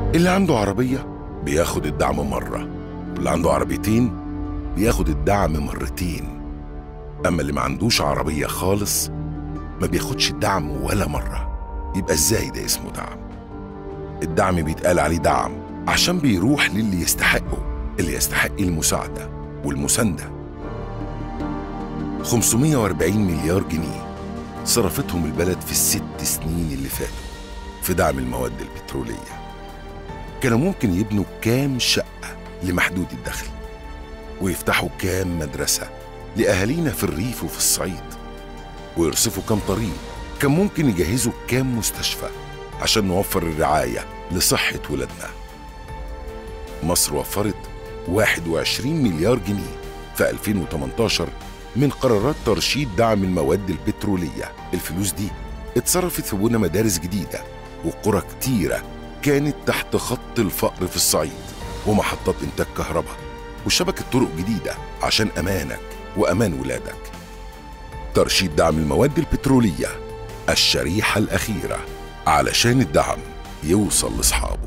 اللي عنده عربية بياخد الدعم مرة واللي عنده عربيتين بياخد الدعم مرتين أما اللي ما عندوش عربية خالص ما بياخدش الدعم ولا مرة يبقى ازاي ده اسمه دعم الدعم بيتقال عليه دعم عشان بيروح للي يستحقه اللي يستحق المساعدة والمساندة 540 مليار جنيه صرفتهم البلد في الست سنين اللي فاتوا في دعم المواد البترولية كانوا ممكن يبنوا كام شقة لمحدود الدخل ويفتحوا كام مدرسة لأهالينا في الريف وفي الصعيد ويرصفوا كام طريق كان ممكن يجهزوا كام مستشفى عشان نوفر الرعاية لصحة ولادنا مصر وفرت 21 مليار جنيه في 2018 من قرارات ترشيد دعم المواد البترولية الفلوس دي اتصرفت في بنى مدارس جديدة وقرى كتيرة كانت تحت خط الفقر في الصعيد ومحطات إنتاج كهرباء وشبكة طرق جديدة عشان أمانك وأمان ولادك ترشيد دعم المواد البترولية الشريحة الأخيرة علشان الدعم يوصل لأصحابه